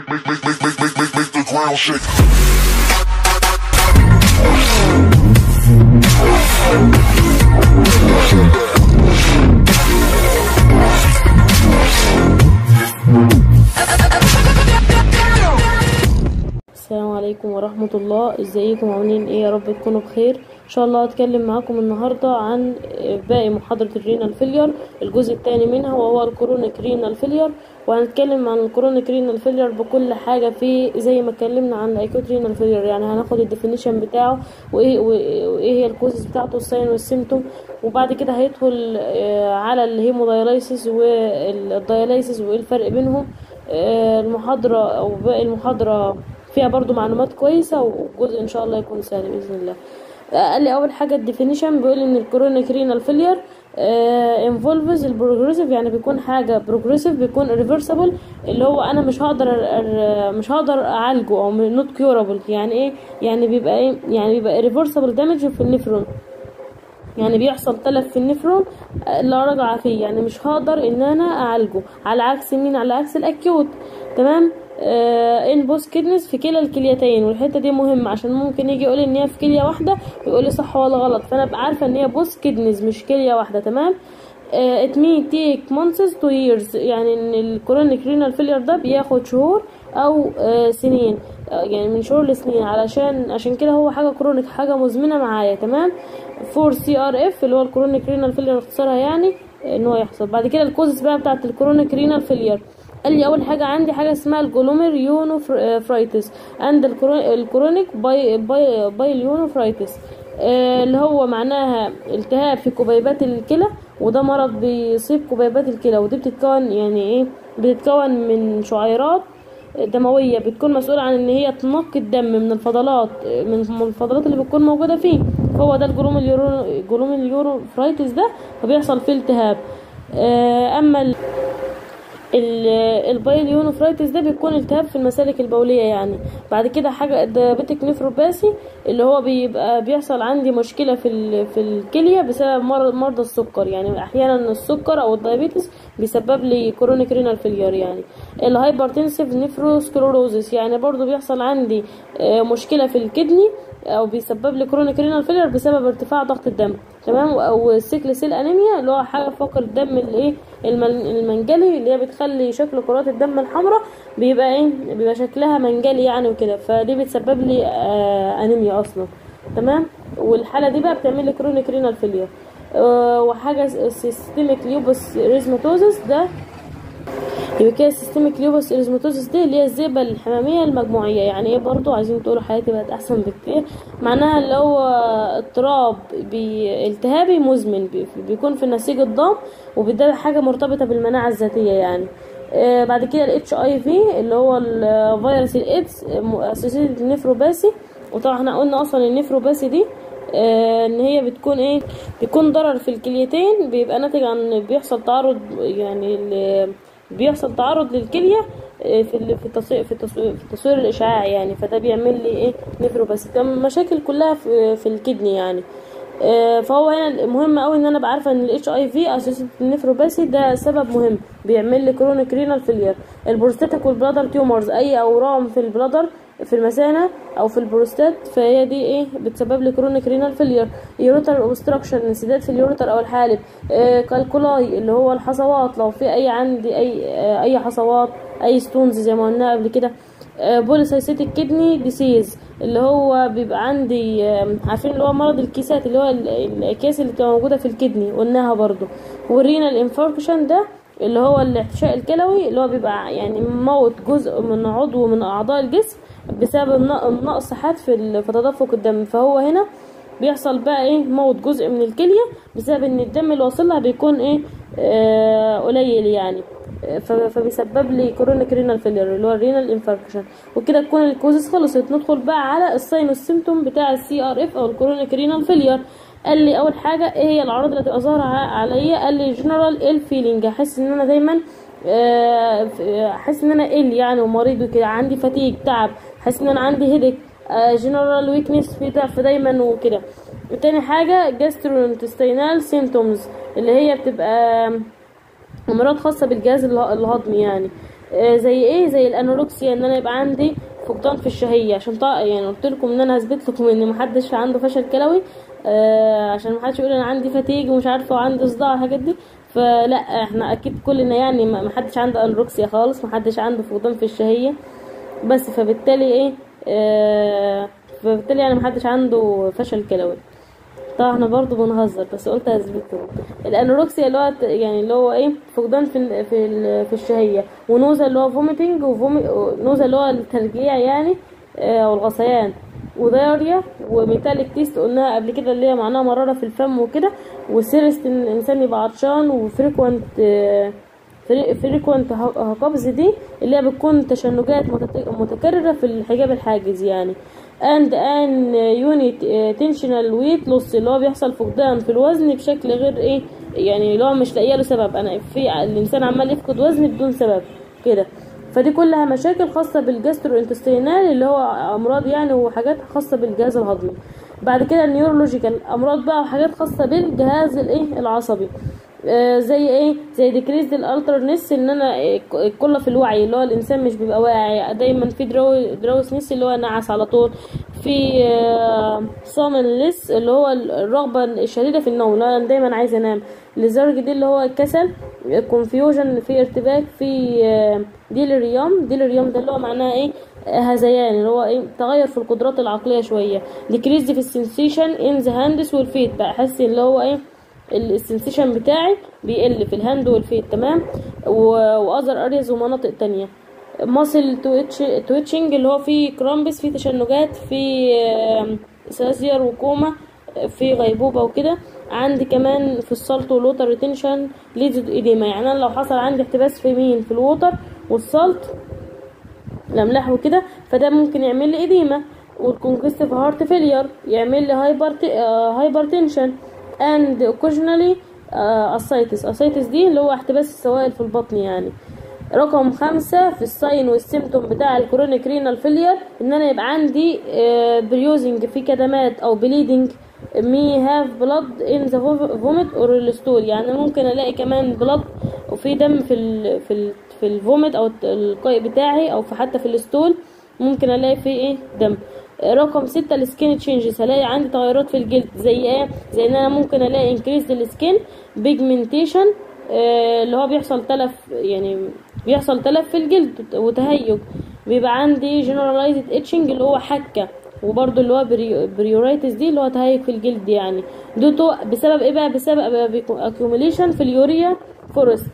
make, make, make, make, make, make, make the ground shake. السلام عليكم ورحمة الله ازيكم عاملين ايه يا رب تكونوا بخير ان شاء الله هتكلم معاكم النهاردة عن باقي محاضرة الرينال فيلير الجزء الثاني منها وهو الكرونيك رينال فيلير وهنتكلم عن الكرونيك رينال فيلير بكل حاجة فيه زي ما اتكلمنا عن الايكوت رينال فيلير يعني هناخد الديفينيشن بتاعه وايه وايه هي الكوزز بتاعته الساين والسيمتوم وبعد كده هيدخل آه، على الهيمودايلايسيس والدايلايسيس وايه الفرق بينهم آه، المحاضرة او باقي المحاضرة فيها برضو معلومات كويسة وجزء ان شاء الله يكون سهل باذن الله آه، قال لي اول حاجه الديفينيشن بيقول ان الكرونيك رينال فيلير انفولفز البروجريسيف يعني بيكون حاجه بروجريسيف بيكون ريفرسبل اللي هو انا مش هقدر أر- أر- مش هقدر اعالجه او نوت كيورابل يعني ايه يعني بيبقى ايه يعني بيبقى ريفرسبل دامج في النفرون يعني بيحصل تلف في النفرون آه، لا رجعة فيه يعني مش هقدر ان انا اعالجه على عكس مين على عكس الاكيوت تمام آه ان بوس كيدنس في كلا الكليتين والحته دي مهمه عشان ممكن يجي يقول ان هي في كليه واحده ويقول لي صح ولا غلط فانا ابقى عارفه ان هي بوس كيدنس مش كليه واحده تمام ات مي تيك مانثس تو ييرز يعني ان الكرونيك رينال فيلير ده بياخد شهور او آه سنين آه يعني من شهور لسنين علشان عشان كده هو حاجه كرونيك حاجه مزمنه معايا تمام فور سي ار اف اللي هو الكرونيك رينال فيلير اختصارها يعني ان هو يحصل بعد كده الكوزز بقى بتاعت الكرونيك رينال فيلير قال لي اول حاجه عندي حاجه اسمها الجلومير يونوفرايتس عند الكرونيك باي باي باي اليونوفرايتس آه، اللي هو معناها التهاب في كبيبات الكلى وده مرض بيصيب كبيبات الكلى ودي بتتكون يعني ايه بتتكون من شعيرات دمويه بتكون مسؤوله عن ان هي تنقي الدم من الفضلات من الفضلات اللي بتكون موجوده فيه فهو ده الجلومير يورو جلومير يوروفرايتس ده فبيحصل فيه التهاب آه، اما ال- البايليونوفرايتس ده بيكون التهاب في المسالك البولية يعني بعد كده حاجة ديابيتك نفروباسي اللي هو بيبقى بيحصل عندي مشكلة في ال- في الكلية بسبب مرض مرضى السكر يعني احيانا السكر او الدايابيتس بيسبب لي كرونيك رينال فيلير يعني الهايبرتنسيف نفروسكلوروزس يعني برضو بيحصل عندي آه، مشكلة في الكدني او بيسبب لي كرونيك رينال فيلير بسبب ارتفاع ضغط الدم تمام او السيكل سيل انيميا اللي هو حاجه فقر الدم الايه المن- المنجلي اللي هي بتخلي شكل كرات الدم الحمراء بيبقى ايه بيبقى شكلها منجلي يعني وكده فدي بتسبب لي آه انيميا اصلا تمام والحاله دي بقى بتعمل لي كرونيك رينال فيلير آه وحاجه سيستميك ليوبس ريزماتوزس ده يبقى كده سيستميك ليوبس اريزماتوزس دي اللي هي الذئبة الحمامية المجموعية يعني ايه برضو عايزين تقولوا حياتي بقت احسن بكتير معناها اللي هو اضطراب بي- التهابي مزمن بي- بيكون في النسيج الضام وبالتالي حاجة مرتبطة بالمناعة الذاتية يعني آه بعد كده الاتش اي في اللي هو الفيروس الايدز اسوسيتد نفروباسي وطبعا احنا قلنا اصلا النفروباسي دي آه، ان هي بتكون ايه بيكون ضرر في الكليتين بيبقى ناتج عن بيحصل تعرض يعني ال- بيحصل تعرض للكليه آه، في ال- في التصوير في التصوير, في التصوير الاشعاعي يعني فده بيعمل لي ايه نفروباسي ده مشاكل كلها في, في الكدني يعني آه، فهو هنا مهم قوي ان انا ابقى عارفه ان الاتش اي في اساسيت نفروباسي ده سبب مهم بيعمل لي كرونيك رينال فيلير البروستاتيك والبلادر تيومرز اي اورام في البلادر في المثانه او في البروستات فهي دي ايه بتسبب لي كرونيك رينال فيلير يوروتر اوبستراكشن انسداد في اليوروتر او الحالب آه كالكولاي اللي هو الحصوات لو في اي عندي اي آه اي حصوات اي ستونز زي ما قلنا قبل كده بوليسايسيتك كدني ديسيز اللي هو بيبقى عندي آه، عارفين اللي هو مرض الكيسات اللي هو ال- الاكياس اللي بتبقى موجوده في الكدني قلناها برضو والرينال انفاركشن ده اللي هو الاحتشاء الكلوي اللي هو بيبقى يعني موت جزء من عضو من اعضاء الجسم بسبب النق- نقص حاد في ال- في تدفق الدم فهو هنا بيحصل بقى ايه موت جزء من الكليه بسبب ان الدم اللي واصلها بيكون ايه آه قليل يعني آه، ف- فبيسبب لي كرونيك رينال فيلير اللي هو الرينال انفاركشن وكده تكون الكوزس خلصت ندخل بقى على الساين والسيمتوم بتاع السي ار اف او الكرونيك رينال فيلير قال لي اول حاجه ايه هي الاعراض اللي هتبقى ظاهره ع- عليا قال لي جنرال ال فيلينج احس ان انا دايما آه، ف- احس ان انا ال يعني ومريض وكده عندي فتيج تعب احس ان انا عندي هيدك جنرال ويكنس في ضعف دايما وكده تاني حاجه جاسترونتستينال سيمتومز اللي هي بتبقى امراض خاصه بالجهاز اله- الهضمي يعني آه، زي ايه زي الانوركسيا ان انا يبقى عندي فقدان في الشهيه عشان طا يعني قلت لكم ان انا هثبت لكم ان محدش عنده فشل كلوي آه عشان محدش يقول انا عندي فتيج ومش عارفه وعندي صداع الحاجات دي فلا احنا اكيد كلنا يعني ما- محدش عنده انوركسيا خالص محدش عنده فقدان في الشهيه بس فبالتالي ايه آه فبالتالي يعني محدش عنده فشل كلوي طبعا احنا برضو بنهزر بس قلت اثبته الانوركسيا اللي هو ت- يعني اللي هو ايه فقدان في ال- في ال- في الشهيه ونوزه اللي هو فوميتنج ونوزه اللي هو الترجيع يعني آه، او الغثيان ودايريا وميتاليك تيست قلناها قبل كده اللي هي معناها مراره في الفم وكده وسيرست ان الانسان يبقى عطشان وفريكوانت فريكوانت هقبز دي اللي هي بتكون تشنجات متت- متكررة في الحجاب الحاجز يعني and an unit tensional weight loss اللي هو بيحصل فقدان في الوزن بشكل غير ايه يعني اللي هو مش لاقيه له سبب انا في الانسان عمال يفقد وزن بدون سبب كده فدي كلها مشاكل خاصة بالجاسترو انتستينال اللي هو امراض يعني وحاجات خاصة بالجهاز الهضمي بعد كده النيورولوجيكال امراض بقى وحاجات خاصة بالجهاز الايه العصبي آه، زي ايه زي ديكريز الالترنس ان انا آه، القله في الوعي اللي هو الانسان مش بيبقى واعي دايما في درو دروسنس اللي هو نعس على طول في سامنلس اللي هو الرغبه الشديده في النوم اللي هو انا دايما عايز انام للدرجه دي اللي هو الكسل كونفيوجن في ارتباك في ديليريوم ديليريوم ده اللي هو معناه ايه آه، هذيان اللي هو ايه تغير في القدرات العقليه شويه ديكريز في السنسيشن ان ذا هاندس والفيت بقى احس اللي هو ايه السنسيشن بتاعي بيقل في الهاند والفيت تمام واذر ارياز ومناطق تانية ماسل تويتشنج اللي هو فيه كرامبس فيه تشنجات فيه سازير وكوما في غيبوبة وكده عندي كمان في السلط والوتر ريتنشن ليدز ايديما يعني انا لو حصل عندي احتباس في مين في الوتر والسلط الاملاح وكده فده ممكن يعمل لي اديمه والكونجستيف هارت فيلير يعمل لي هايبر هايبر تنشن اند اوكيجنالي اسايتس اسايتس دي اللي هو احتباس السوائل في البطن يعني رقم خمسة في الساين والسيمتوم بتاع الكرونيك رينال فيلير ان انا يبقى عندي بريوزنج في كدمات او بليدنج مي هاف بلاد ان ذا فوميت اور الستول يعني ممكن الاقي كمان بلاد وفي دم في ال في ال في الفوميت او القيء بتاعي او في حتى في الستول ممكن الاقي فيه ايه دم رقم ستة السكين تشينجز هلاقي عندي تغيرات في الجلد زي ايه زي ان انا ممكن الاقي انكريز السكين بيجمنتيشن اللي هو بيحصل تلف يعني بيحصل تلف في الجلد وتهيج بيبقى عندي جنرالايزد اتشنج اللي هو حكه وبرضو اللي هو بريورايتس دي اللي هو تهيج في الجلد يعني دوتو بسبب ايه بقى بسبب اكيوميليشن في اليوريا فورست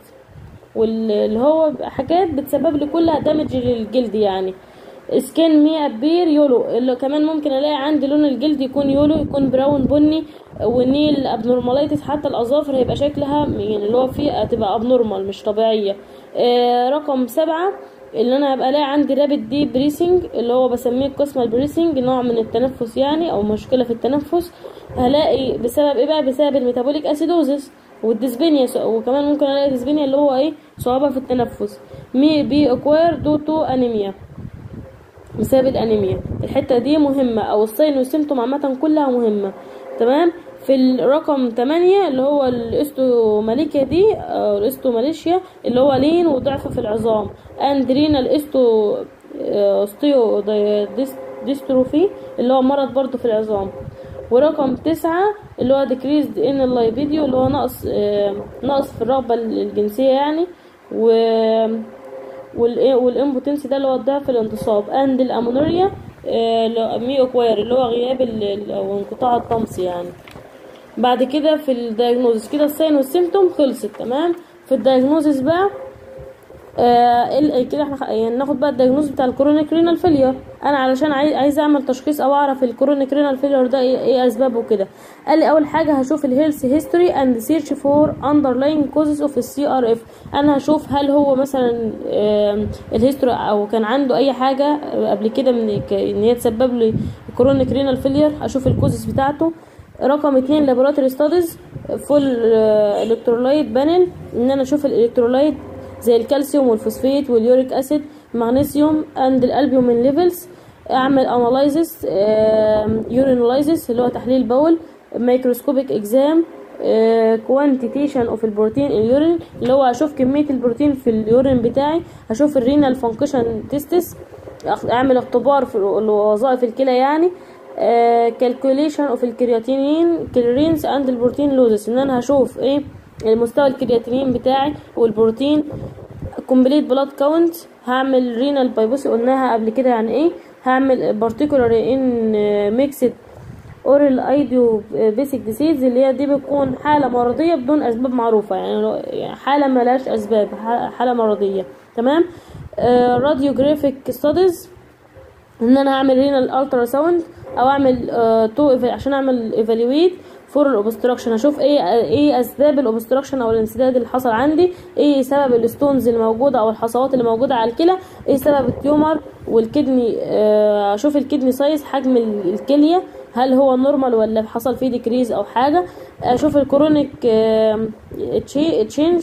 واللي هو حاجات بتسبب لي كلها دامج للجلد يعني سكين مي ابير يولو اللي كمان ممكن الاقي عندي لون الجلد يكون يولو يكون براون بني والنيل ابنورماليتس حتى الاظافر هيبقى شكلها يعني اللي هو فيه هتبقى ابنورمال مش طبيعيه آه رقم سبعة اللي انا هبقى الاقي عندي رابد دي بريسنج اللي هو بسميه القسمه البريسنج نوع من التنفس يعني او مشكله في التنفس هلاقي بسبب ايه بقى بسبب الميتابوليك اسيدوزس والديسبينيا وكمان ممكن الاقي ديسبينيا اللي هو ايه صعوبه في التنفس مي بي اكوير دو تو انيميا بسبب الانيميا الحته دي مهمه او الساين والسيمتوم عامه كلها مهمه تمام في الرقم 8 اللي هو الاستوماليكيا دي او الاستوماليشيا اللي هو لين وضعف في العظام اندرينا الاستو استيو ديستروفي اللي هو مرض برضو في العظام ورقم تسعة اللي هو decreased in اللايبيديو اللي هو نقص نقص في الرغبة الجنسية يعني و والامبوتنسي ده اللي هو الضعف في الانتصاب اند الامونوريا مي اكواير اللي هو غياب او انقطاع الطمس يعني بعد كده في الدايجنوزس كده الساين والسيمتوم خلصت تمام في الدايجنوزس بقى آه كده احنا يعني ناخد بقى الدايجنوز بتاع الكورونيك رينال فيلير انا علشان عايز عايز اعمل تشخيص او اعرف الكورونيك رينال فيلير ده ايه, ايه اسبابه كده قال لي اول حاجه هشوف الهيلث هيستوري اند سيرش فور اندرلاين كوزز اوف السي ار اف انا هشوف هل هو مثلا آه الهيستوري او كان عنده اي حاجه قبل كده من ان هي تسبب لي كورونيك رينال فيلير اشوف الكوزز بتاعته رقم اتنين لابوراتوري ستاديز فول الكترولايت بانل ان انا اشوف الالكترولايت زي الكالسيوم والفوسفيت واليوريك اسيد مغنيسيوم اند الالبيومين ليفلز اعمل اناليزس يوريناليزس اللي هو تحليل بول ميكروسكوبيك اكزام كوانتيتيشن اوف البروتين اليورين اللي هو هشوف كميه البروتين في اليورين بتاعي هشوف الرينال فانكشن تيستس اعمل اختبار في وظائف الكلى يعني كالكوليشن اوف الكرياتينين كلورينز اند البروتين لوزس ان انا هشوف ايه المستوى الكرياتينين بتاعي والبروتين كومبليت بلاد كاونت هعمل رينال بايبوسي قلناها قبل كده يعني ايه هعمل بارتيكولار ان ميكسد اورال ايديو بيسك ديسيز اللي هي دي بتكون حاله مرضيه بدون اسباب معروفه يعني حاله ملهاش اسباب حاله مرضيه تمام راديوجرافيك ستاديز ان انا هعمل رينال الترا ساوند او اعمل آه تو عشان اعمل ايفالويت فور الاوبستراكشن اشوف ايه ايه اسباب الاوبستراكشن او الانسداد اللي حصل عندي ايه سبب الستونز اللي موجوده او الحصوات اللي موجوده على الكلى ايه سبب التيومر والكدني آه اشوف الكدني سايز حجم الكليه هل هو نورمال ولا حصل فيه ديكريز او حاجه اشوف الكرونيك آه تشينج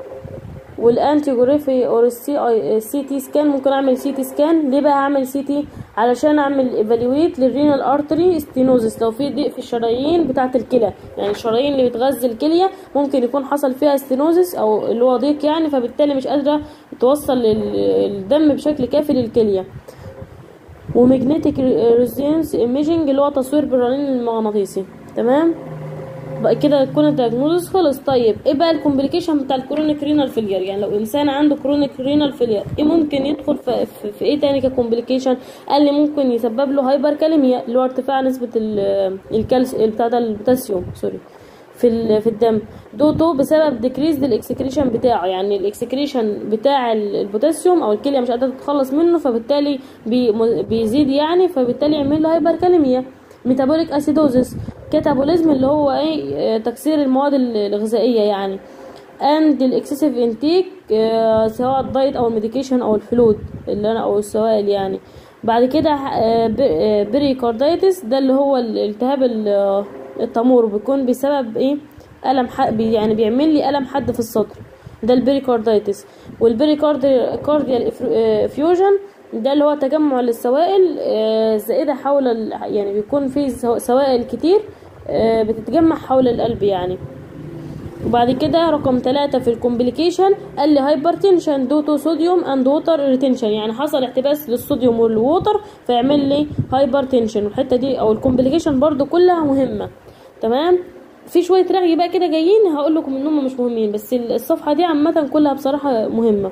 والانتيجرافي اور السي اي سي تي سكان ممكن اعمل سي تي سكان ليه بقى هعمل سي تي علشان اعمل ايفالويت للرينال ارتري ستينوزس لو في ضيق في الشرايين بتاعه الكلى يعني الشرايين اللي بتغذي الكليه ممكن يكون حصل فيها ستينوزس او اللي هو ضيق يعني فبالتالي مش قادره توصل الدم بشكل كافي للكليه ومagnetic resonance imaging اللي هو تصوير بالرنين المغناطيسي تمام بقى كده يكون الدياجنوزس خلص طيب ايه بقى الكومبليكيشن بتاع الكرونيك رينال فيلير يعني لو انسان عنده كرونيك رينال فيلير ايه ممكن يدخل في, في, في ايه تاني ككومبليكيشن قال لي ممكن يسبب له هايبر كاليميا اللي هو ارتفاع نسبه الكالس بتاع ده البوتاسيوم سوري في في الدم دوتو بسبب ديكريز للاكسكريشن بتاعه يعني الاكسكريشن بتاع البوتاسيوم او الكليه مش قادره تتخلص منه فبالتالي بي بيزيد يعني فبالتالي يعمل له هايبر كاليميا ميتابوليك اسيدوزس كاتابوليزم اللي هو ايه تكسير المواد الغذائيه يعني اند الاكسسيف انتيك سواء الدايت او الميديكيشن او الفلود اللي انا او السوائل يعني بعد كده بريكاردايتس ده اللي هو الالتهاب التمور بيكون بسبب ايه الم يعني بيعمل لي الم حد في الصدر ده البريكاردايتس والبريكارديال فيوجن ده اللي هو تجمع للسوائل زائدة حول يعني بيكون فيه سوائل كتير بتتجمع حول القلب يعني وبعد كده رقم ثلاثة في الكومبليكيشن قال لي هايبرتنشن دو تو صوديوم اند ووتر ريتنشن يعني حصل احتباس للصوديوم والووتر فيعمل لي هايبرتنشن والحته دي او الكومبليكيشن برضو كلها مهمه تمام في شويه رغي بقى كده جايين هقول لكم انهم مش مهمين بس الصفحه دي عامه كلها بصراحه مهمه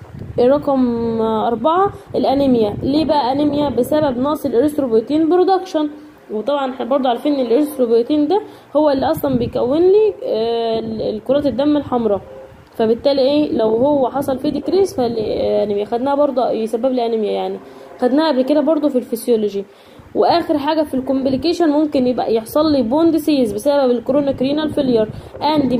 رقم أربعة الأنيميا ليه بقى أنيميا بسبب نقص الإريثروبويتين برودكشن وطبعا احنا برضه عارفين ان الإريثروبويتين ده هو اللي أصلا بيكون لي الكرات الدم الحمراء فبالتالي ايه لو هو حصل فيه ديكريس فالانيميا خدناها برضه يسبب لي انيميا يعني خدناها قبل كده برضه في الفسيولوجي واخر حاجه في الكومبليكيشن ممكن يبقى يحصل لي بون ديسيز بسبب الكرونيك رينال فيلير اند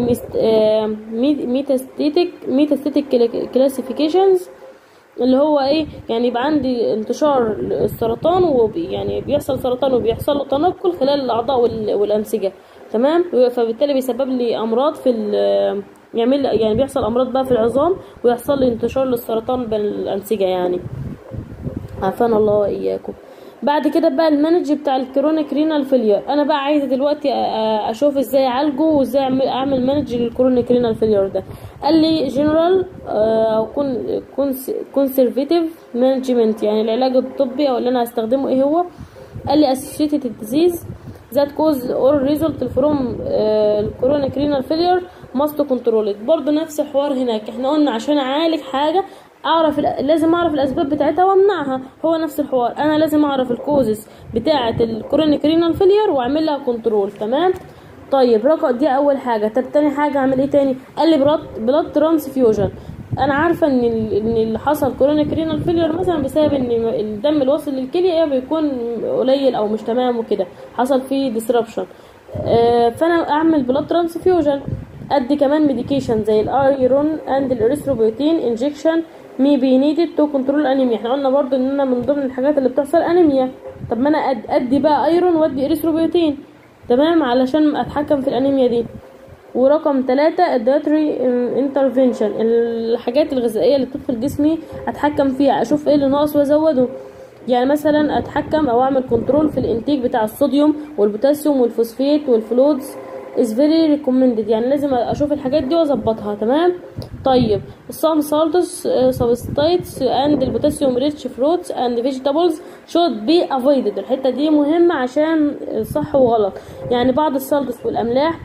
ميتاستيتيك ميتاستيتيك كلاسيفيكيشنز اللي هو ايه يعني يبقى عندي انتشار السرطان وبي يعني بيحصل سرطان وبيحصل له تنقل خلال الاعضاء والانسجه تمام فبالتالي بيسبب لي امراض في يعمل يعني بيحصل امراض بقى في العظام ويحصل لي انتشار للسرطان بين الانسجه يعني عافانا الله واياكم بعد كده بقى المانج بتاع الكرونيك رينال فيلير انا بقى عايزه دلوقتي اشوف ازاي اعالجه وازاي اعمل مانج للكرونيك رينال فيلير ده قال لي جنرال او كونسرفيتيف مانجمنت يعني العلاج الطبي او اللي انا هستخدمه ايه هو قال لي اسوشيتد ديزيز ذات كوز اور ريزولت فروم الكرونيك رينال فيلير ماست كنترولد برضه نفس الحوار هناك احنا قلنا عشان اعالج حاجه اعرف لازم اعرف الاسباب بتاعتها وامنعها هو نفس الحوار انا لازم اعرف الكوزز بتاعه الكرونيك رينال فيلير واعمل لها كنترول تمام طيب رقم دي اول حاجه طب تاني حاجه اعمل ايه تاني قال لي بلاد بلاد ترانسفيوجن انا عارفه ان ان اللي حصل كرونيك رينال فيلير مثلا بسبب ان الدم الواصل للكليه بيكون قليل او مش تمام وكده حصل فيه ديسربشن فانا اعمل بلاد ترانسفيوجن ادي كمان ميديكيشن زي الايرون اند الاريثروبيوتين انجكشن مي بي نيدد تو كنترول انيميا احنا قلنا برضو ان انا من ضمن الحاجات اللي بتحصل انيميا طب ما انا ادي بقى ايرون وادي اريثروبيوتين تمام علشان اتحكم في الانيميا دي ورقم ثلاثة الدايتري انترفنشن الحاجات الغذائية اللي بتدخل جسمي اتحكم فيها اشوف ايه اللي ناقص وازوده يعني مثلا اتحكم او اعمل كنترول في الانتيك بتاع الصوديوم والبوتاسيوم والفوسفيت والفلودز is very recommended يعني لازم اشوف الحاجات دي واظبطها تمام طيب some salts uh, substitutes and البوتاسيوم rich fruits and vegetables should be avoided الحتة دي مهمة عشان صح وغلط يعني بعض السالتس والاملاح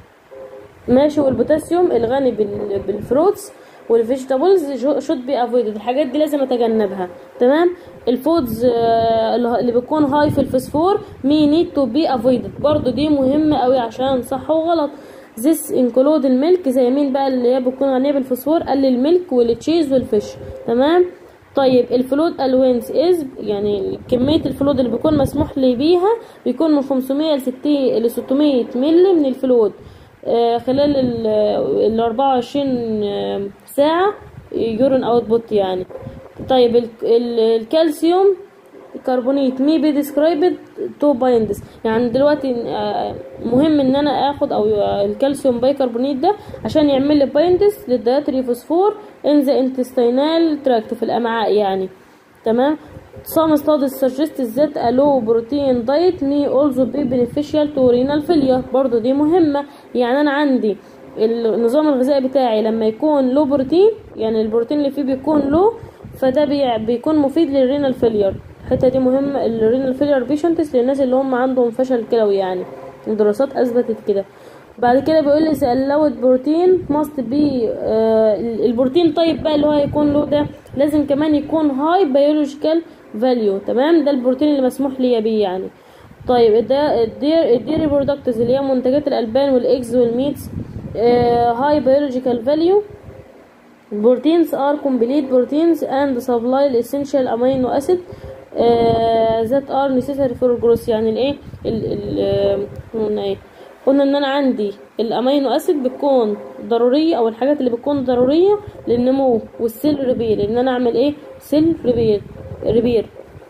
ماشي والبوتاسيوم الغني بال- بالفروتس والفيجيتابلز شود بي افويدد الحاجات دي لازم اتجنبها تمام الفودز آه، اللي اللي بتكون هاي في الفوسفور مي نيد تو بي افويدد برضو دي مهمه قوي عشان صح وغلط this include الميلك زي مين بقى اللي هي بتكون غنيه بالفوسفور قال الميلك والتشيز والفيش تمام طيب الفلود الوينز از يعني كميه الفلود اللي بيكون مسموح لي بيها بيكون من 500 ل 60 ل 600 مللي من الفلود آه، خلال ال ال 24 آه، ساعة يورين اوتبوت يعني طيب ال- ال- الكالسيوم كربونيت مي بي ديسكرايبد تو بايندز يعني دلوقتي آه، مهم ان انا اخد او آه، الكالسيوم بايكربونيت ده عشان يعمل لي بايندز للدياتري فوسفور ان ذا انتستينال تراكت في الامعاء يعني تمام Some studies suggest that a low protein diet may also be beneficial to renal failure برضو دي مهمة يعني أنا عندي النظام الغذائي بتاعي لما يكون لو بروتين يعني البروتين اللي فيه بيكون لو فده بي- بيكون مفيد للرينال فيلير الحتة دي مهمة الرينال فيلير بيشنتس للناس اللي هم عندهم فشل كلوي يعني الدراسات أثبتت كده بعد كده بيقول لي سألوت بروتين ماست بي البروتين طيب بقى اللي هو هيكون له ده لازم كمان يكون هاي بيولوجيكال فاليو تمام ده البروتين اللي مسموح لي بيه يعني طيب ده الدير الديري برودكتس اللي هي منتجات الالبان والاكس والميتس هاي بيولوجيكال فاليو proteins are complete proteins and supply the essential amino acid uh, that are necessary for growth يعني الايه ال ال آه، قلنا ايه قلنا ان انا عندي الامينو اسيد بتكون ضروريه او الحاجات اللي بتكون ضروريه للنمو والسيل ريبير ان انا اعمل ايه سيل ريبير ريبير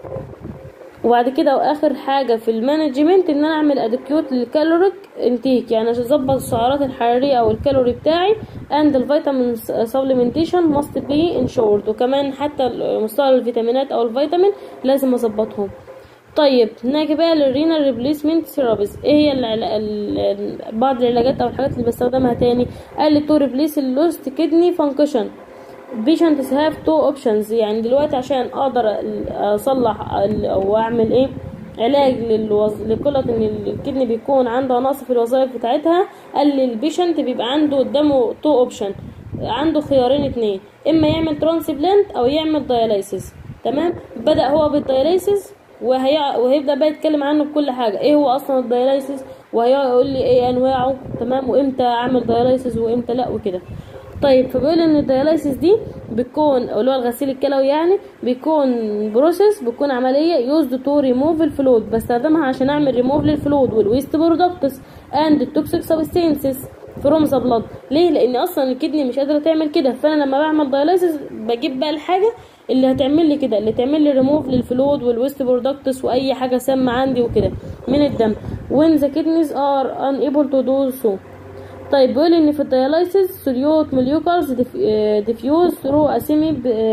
وبعد كده واخر حاجه في المانجمنت ان انا اعمل ادكيوت للكالوريك انتيك يعني عشان اظبط السعرات الحراريه او الكالوري بتاعي اند الفيتامين سبلمنتيشن ماست بي انشورد وكمان حتى مستوى الفيتامينات او الفيتامين لازم اظبطهم طيب نيجي بقى للرينال ريبليسمنت ثيرابيز ايه هي العلا- ال- ال- بعض العلاجات او الحاجات اللي بستخدمها تاني قال لي تو ريبليس اللوست كدني فانكشن patients have two options يعني دلوقتي عشان اقدر ال- اصلح ال- او اعمل ايه علاج للوز... لقلة ان الكدني بيكون عندها نقص في الوظائف بتاعتها قال لي البيشنت بيبقى عنده قدامه تو اوبشن عنده خيارين اتنين اما يعمل ترانسبلانت او يعمل داياليسيس تمام بدا هو بالداياليسيس وهي... وهيبدا بقى يتكلم عنه بكل حاجه ايه هو اصلا الداياليسيس وهيقول لي ايه انواعه تمام وامتى اعمل داياليسيس وامتى لا وكده طيب فبيقول ان الدياليسيس دي بتكون اللي هو الغسيل الكلوي يعني بيكون بروسيس بتكون عمليه يوزد تو ريموف الفلود بستخدمها عشان اعمل ريموف للفلود والويست برودكتس اند التوكسيك سبستانسز فروم ذا بلاد ليه لان اصلا الكدني مش قادره تعمل كده فانا لما بعمل دياليسيس بجيب بقى الحاجه اللي هتعمل لي كده اللي تعمل لي ريموف للفلود والويست برودكتس واي حاجه سامه عندي وكده من الدم when the kidneys are unable to do so طيب بيقول ان في الدياليسيس سوليوت موليوكلز ديفيوز ثرو اسيمي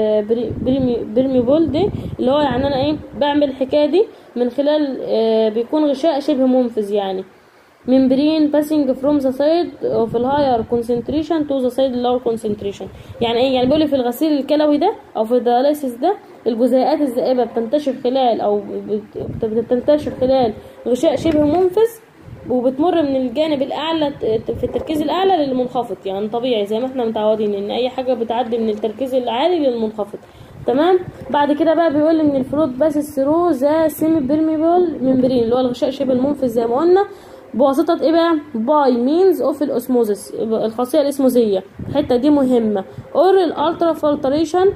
بريميبول دي اللي هو يعني انا ايه بعمل الحكايه دي من خلال آه، بيكون غشاء شبه منفذ يعني membrane passing from the side of the higher concentration to the side lower concentration يعني ايه يعني بيقول في الغسيل الكلوي ده او في الدياليسيس ده الجزيئات الذائبه بتنتشر خلال او بت- بتنتشر خلال غشاء شبه منفذ وبتمر من الجانب الاعلى ت- في التركيز الاعلى للمنخفض يعني طبيعي زي ما احنا متعودين ان اي حاجه بتعدي من التركيز العالي للمنخفض تمام بعد كده بقى بيقول ان الفلوت باسس ثرو ذا سيمي بيرميبل ممبرين اللي هو الغشاء شبه المنفذ زي ما قلنا بواسطة ايه بقى باي مينز اوف الاسموزس الخاصية الاسموزية الحتة دي مهمة اور الالترا فلتريشن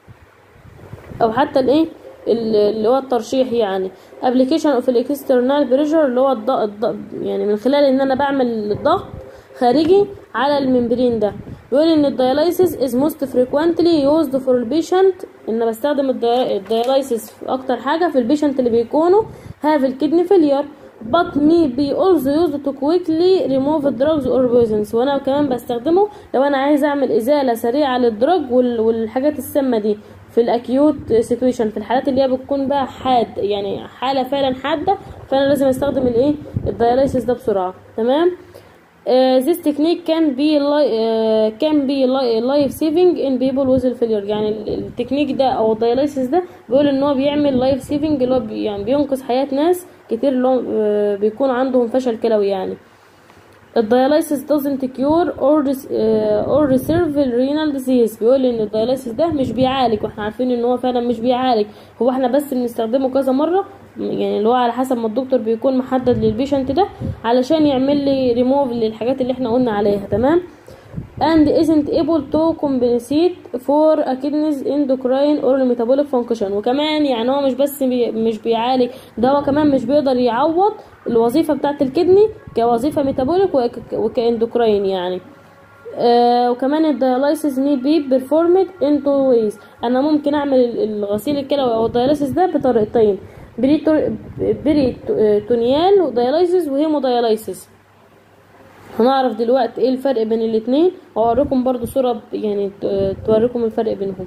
او حتى الايه ال- اللي هو الترشيح يعني ابلكيشن اوف الاكسترنال بريشر اللي هو الضغط الضغط يعني من خلال ان انا بعمل الضغط خارجي على الممبرين ده بيقول ان الدياليسيس از موست فريكوينتلي يوزد فور البيشنت ان بستخدم الدي- الدياليسيس اكتر حاجه في البيشنت اللي بيكونوا هاف الكدني فيلير but may be also used to quickly remove drugs or poisons وانا كمان بستخدمه لو انا عايز اعمل ازاله سريعه للدرج وال- والحاجات السامه دي في الاكيوت سيتويشن في الحالات اللي هي بتكون بقى حاد يعني حاله فعلا حاده فانا لازم استخدم الايه الدياليسيس ده بسرعه تمام Uh, this technique can be li- uh, can be li- life saving in people with failure يعني ال- التكنيك ده او الدياليسيس ده بيقول ان هو بيعمل لايف سيفنج اللي هو بي يعني بينقذ حياة ناس كتير اللي هو آه، بيكون عندهم فشل كلوي يعني الدياليسيس doesn't cure or res- uh, or reserve renal disease بيقول ان الدياليسيس ده مش بيعالج واحنا عارفين ان هو فعلا مش بيعالج هو احنا بس بنستخدمه كذا مرة يعني اللي هو على حسب ما الدكتور بيكون محدد للبيشنت ده علشان يعمل لي ريموف للحاجات اللي احنا قلنا عليها تمام and isn't able to compensate for a kidney's endocrine or metabolic function وكمان يعني هو مش بس بي مش بيعالج ده هو كمان مش بيقدر يعوض الوظيفة بتاعة الكدني كوظيفة ميتابوليك وك وكاندوكراين يعني آه وكمان الدياليسيس need be performed in two ways انا ممكن اعمل ال- الغسيل الكلوي او الدياليسيس ده بطريقتين بريتو- بريتونيال ودياليسيس وهيمودياليسيس هنعرف دلوقتي ايه الفرق بين الاتنين واوريكم برضو صورة ب- يعني ت- توريكم الفرق بينهم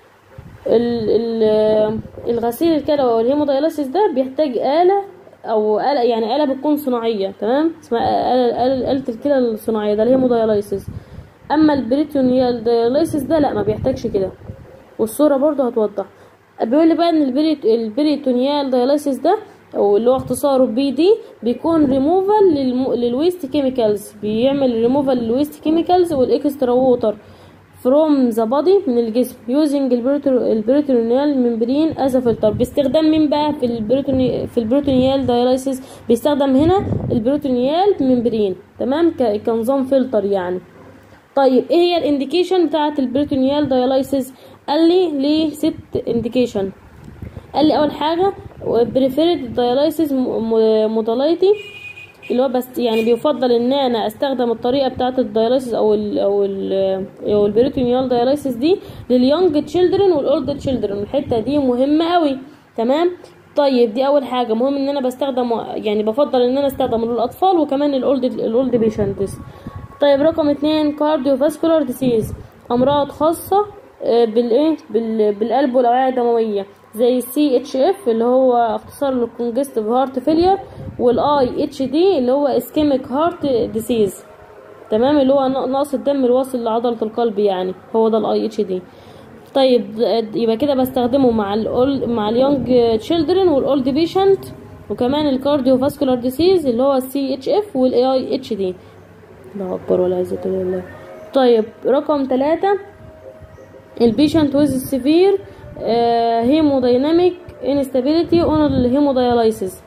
ال ال الغسيل الكلوي والهيمودياليسيس ده بيحتاج آلة او آلة يعني آلة بتكون صناعية تمام اسمها آلة, آلة, آلة الكلى الصناعية ده الهيمودياليسيس اما البريتونيال دياليسيس ده لا ما بيحتاجش كده والصورة برضو هتوضح بيقول لي بقى ان البريت البريتونيال دياليسيس ده او اللي هو اختصاره بي دي بيكون ريموفال للويست كيميكالز بيعمل ريموفال للويست كيميكالز والاكسترا ووتر فروم ذا بادي من الجسم يوزنج البريتونيال ممبرين از فلتر باستخدام مين بقى في البريتوني في البريتونيال دايلايسيس بيستخدم هنا البريتونيال ممبرين تمام ك- كنظام فلتر يعني طيب ايه هي الانديكيشن بتاعه البريتونيال دايلايسيس قال لي ليه ست انديكيشن قال لي اول حاجه بريفيرد دايلايسيس موداليتي اللي هو بس يعني بيفضل ان انا استخدم الطريقه بتاعه الدايلايسيس او ال او ال او البريتونيال دايلايسيس دي لليونج تشيلدرن والاولد تشيلدرن الحته دي مهمه قوي تمام طيب دي اول حاجه مهم ان انا بستخدم يعني بفضل ان انا استخدم للاطفال وكمان الاولد الاولد بيشنتس طيب رقم اتنين كارديو فاسكولار ديسيز امراض خاصه آه، بالايه بال- بالقلب والاوعيه الدمويه زي السي اتش اف اللي هو اختصار للكونجستيف هارت فيلير والاي اتش دي اللي هو اسكيميك هارت ديسيز تمام اللي هو نقص الدم الواصل لعضله القلب يعني هو ده الاي اتش دي طيب يبقى كده بستخدمه مع ال مع اليونج تشيلدرن والاولد بيشنت وكمان الكارديو فاسكولار ديسيز اللي هو السي اتش اف والاي اتش دي الله اكبر ولا عزة الا بالله طيب رقم ثلاثة البيشنت ويز سيفير هيمودايناميك انستابيليتي اون الهيمودايلايسيس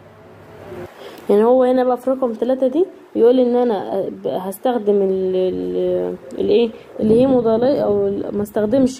يعني هو هنا بقى في رقم ثلاثة دي بيقول ان انا ب- هستخدم ال ال الايه الهيمودايلاي او ال- ما استخدمش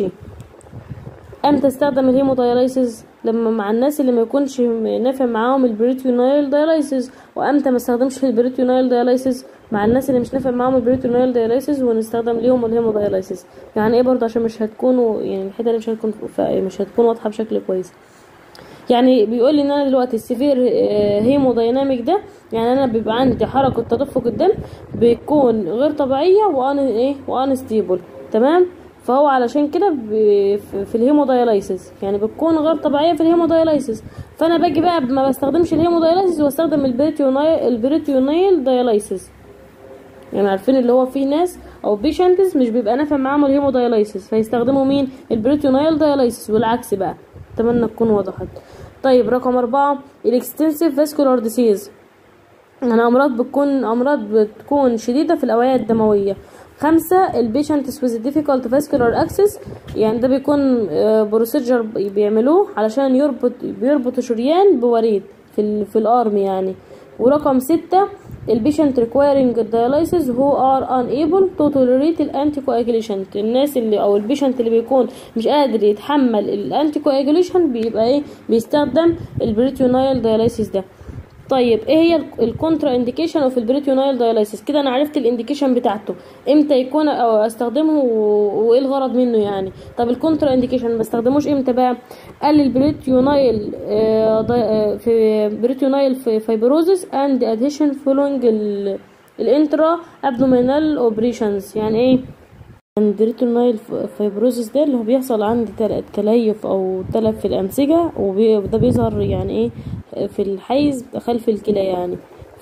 امتى استخدم الهيمودايلايسيس لما مع الناس اللي ما يكونش نافع معاهم البريتونايل دايلايسيس وامتى ما استخدمش البريتونايل دايلايسيس مع الناس اللي مش نافع معاهم البريتونايل دايلايسيس ونستخدم ليهم الهيمودايلايسيس يعني ايه برضه عشان مش هتكونوا يعني الحته دي مش هتكون ف- مش هتكون واضحه بشكل كويس يعني بيقول لي ان انا دلوقتي السيفير هيمودايناميك ده يعني انا بيبقى عندي حركه تدفق الدم بتكون غير طبيعيه وان ايه وان ستيبل تمام فهو علشان كده ب- في في الهيمودايلايسيس يعني بتكون غير طبيعيه في الهيمودايلايسيس فانا باجي بقى ما بستخدمش الهيمودايلايسيس واستخدم البريتيونايل البريتيونايل دايلايسيس يعني عارفين اللي هو في ناس او بيشنتس مش بيبقى نافع معاهم الهيمودايلايسيس فيستخدموا مين البريتونايل دايلايسيس والعكس بقى اتمنى تكون وضحت طيب رقم أربعة الاكستنسيف فاسكولار ديسيز يعني أمراض بتكون أمراض بتكون شديدة في الأوعية الدموية خمسة البيشنتس with difficult vascular access يعني ده بيكون بروسيجر بيعملوه علشان يربط بيربطوا شريان بوريد في ال في الارم يعني ورقم ستة البيشنت requiring dialysis who are unable to tolerate الانتي coagulation الناس اللي او البيشنت اللي بيكون مش قادر يتحمل الانتي coagulation بيبقى ايه بيستخدم البريتيونايل دايلايسيس ده طيب ايه هي الكونترا انديكيشن اوف البريتيونايل دايلايسيس كده انا عرفت الانديكيشن بتاعته امتى يكون او استخدمه و- وايه الغرض منه يعني طب الكونترا انديكيشن ما بستخدموش امتى بقى قال البريتيونايل آه، ضي- آه، في بريتيونايل في فايبروزس اند ادهيشن فولوينج الانترا ابدومينال اوبريشنز يعني ايه البريتونايل فايبروزيس ده اللي هو بيحصل عند تل- تليف او تلف في الانسجه وده بيظهر يعني ايه في الحيز خلف الكلى يعني